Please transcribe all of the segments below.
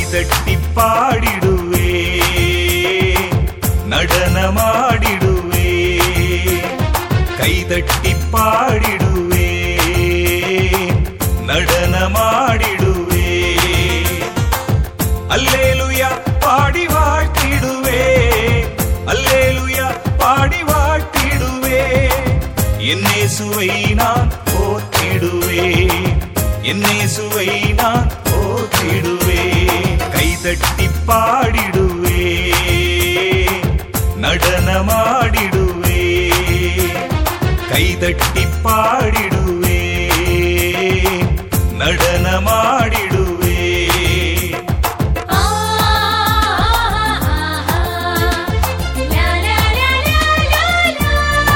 கைதட்டி பாடிடுவே நடனமாடிடுவே கைதட்டி பாடிடுவே நடனமாடிடுவே அல்லேலுயா பாடி வாழ்த்திடுவே அல்லேலுயா பாடி வாழ்த்திடுவே என்னே சுவை நான் போற்றிடுவே என்னே சுவை நான் போற்றிடுவே கைதட்டி பாடிடுவே நடனமாடிடுவே கைதட்டி பாடிடுவே நடனமாடிடுவே ஆ லா லா லா லா லா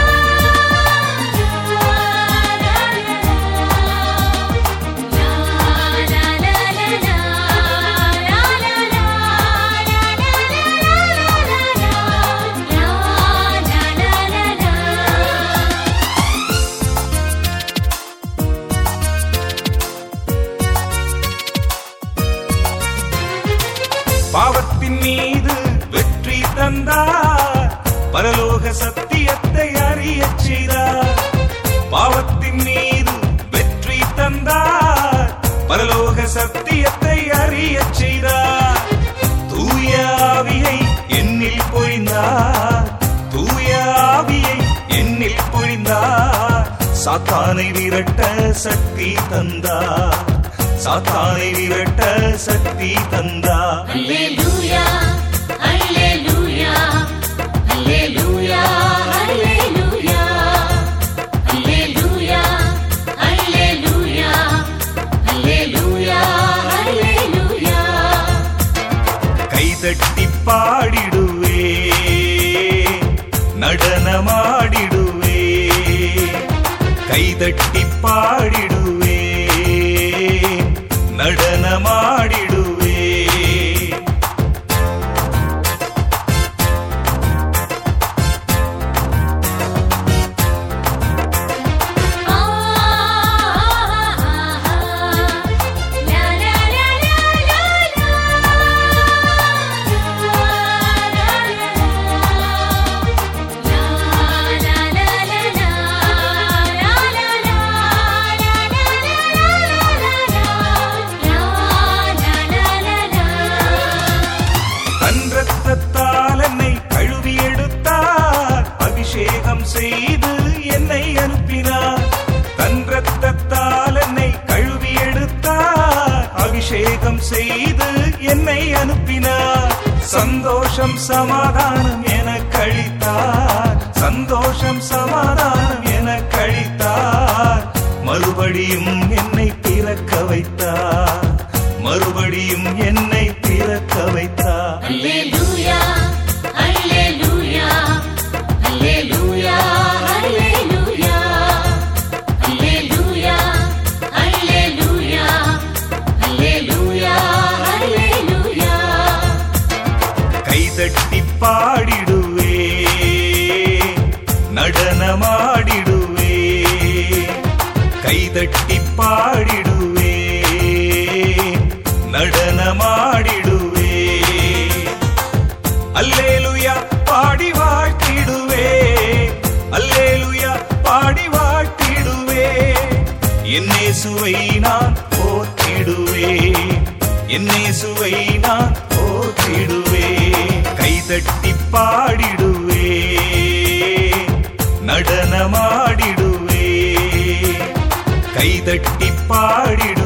பாவத்தின் மீது வெற்றி தந்தார் பரலோக சத்தியத்தை அறியச் செய்தார் பாவத்தின் மீது வெற்றி தந்தார் பரலோக சத்தியத்தை அறியச் செய்தார் தூய ஆவியை என்னில் பொழிந்தார் தூய ஆவியை என்னில் பொழிந்தார் சாத்தானை விரட்ட சக்தி தந்தார் சாத்தானை விரட்ட சக்தி தந்தார் Alleluia, Alleluia, Alleluia, Alleluia, Alleluia, Alleluia, Alleluia, Alleluia. கைதட்டி பாடிடுவே நடனமாடிடுவே கைதட்டி பாடிடுவே நடனமாடிடுவே ஆ லா லா லா லா லா தன் ரத்தத்தால் என்னை கழுவி எடுத்தார் அபிஷேகம் செய்து என்னை அனுப்பினார் தன் ரத்தத்தால் என்னை கழுவி எடுத்தார் அபிஷேகம் செய்து என்னை அனுப்பினார் சந்தோஷம் சமாதானம் என கழித்தார் சந்தோஷம் சமாதானம் என கழித்தார் மறுபடியும் என்னை பிறக்க வைத்தார் மறுபடியும் என்னை பிறக்க வைத்தார் Alleluia, Alleluia, Alleluia, Alleluia, Alleluia, Alleluia, Alleluia, Alleluia. கைதட்டி பாடிடுவே நடனமாடிடுவே கைதட்டி பாடிடுவே நடனமாடிடுவே அல்லேலுயா பாடி வாழ்த்திடுவே அல்லேலுயா பாடி வாழ்த்திடுவே என்னே சுவை நான் போற்றிடுவே என்னே சுவை நான் போற்றிடுவே கைதட்டி பாடிடுவே நடனமாடிடுவே கைதட்டி பாடிடுவே